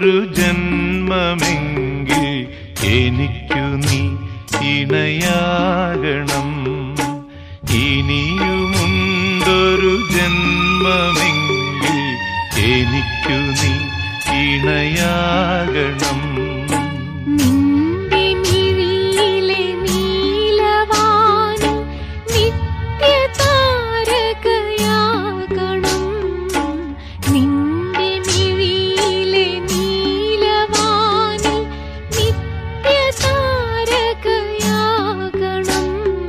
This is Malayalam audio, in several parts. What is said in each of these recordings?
മുണ്ടൊരു ജന്മമെങ്കിൽ എനിക്കു നീ ഇണയാകണം ഇനിയുമുണ്ടൊരു ജന്മമെങ്കിൽ എനിക്കു നീ ഇണയാകണം നിന്റെ മിഴിയിലെ നീലവാനിൽ നിത്യതാരകയാകണം നിന്റെ മിഴിയിലെ നീലവാനിൽ നിത്യതാരകയാകണം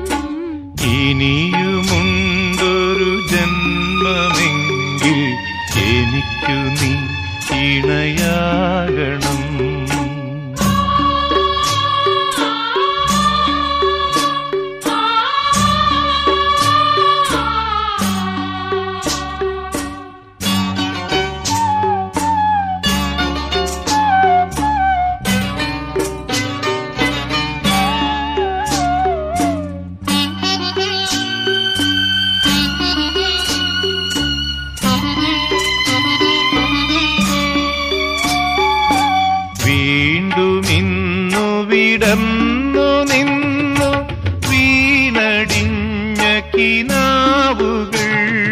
ഇനിയുമുണ്ടൊരു ജന്മമെങ്കിൽ എനിക്കു നീ ഇണയാകണം വീണ്ടും ഇന്നു വിടന്നു നിന്നു വീണടിഞ്ഞ കിനാവുകൾ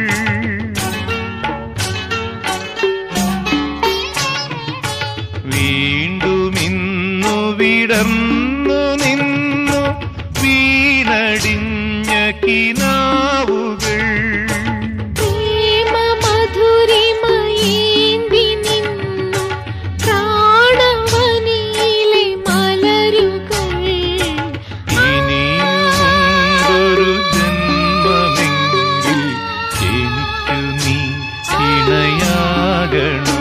വീണ്ടും ഇന്നു വിടന്നു നിന്നു വീണടിഞ്ഞ കിനാവുകൾ പ്രേമമധുരിമയേന്തി നിന്നു പ്രാണവനിയിലെ മലരുകൾ ഇനിയുണ്ടൊരു ജന്മമെങ്കിൽ എനിക്കു നീ ഇണയാകണം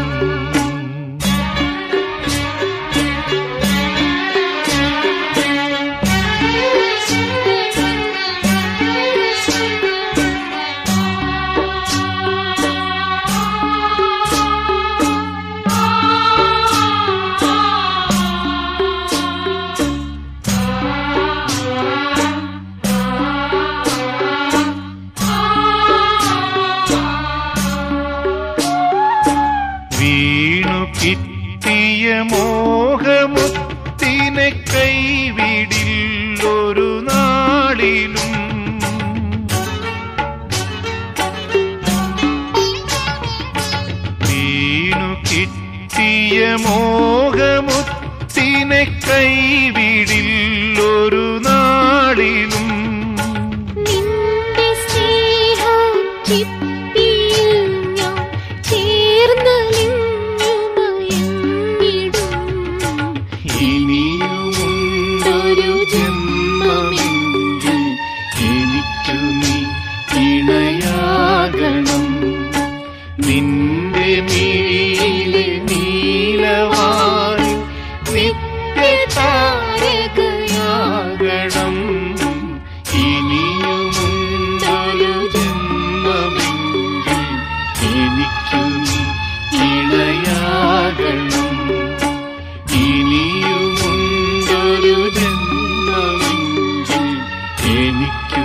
വീണു കിട്ടിയ മോഹമുത്തിനെ കൈവിടില്ലൊരു നാളിലും വീണു കിട്ടിയ മോഹമുത്തിനെ കൈവിടില്ലൊരു നാളിലും നിന്റെ സ്നേഹച്ചിപ്പിയിൽ ഞാൻ ചേർന്നലിഞ്ഞുമയങ്ങിടും ഇനിയുമുണ്ടൊരു ജന്മമെങ്കിൽ എനിക്കു നീ ഇണയാകണം നിന്റെ മിഴിയിലെ നീലവായി നിത്യതാരകയാകണം ഇനിയുമുണ്ടൊരു ജന്മമെങ്കിൽ എനിക്കു നീ ഇണയാകണം ഇനിയുമുണ്ടൊരു ജന്മമെങ്കിൽ എനിക്കു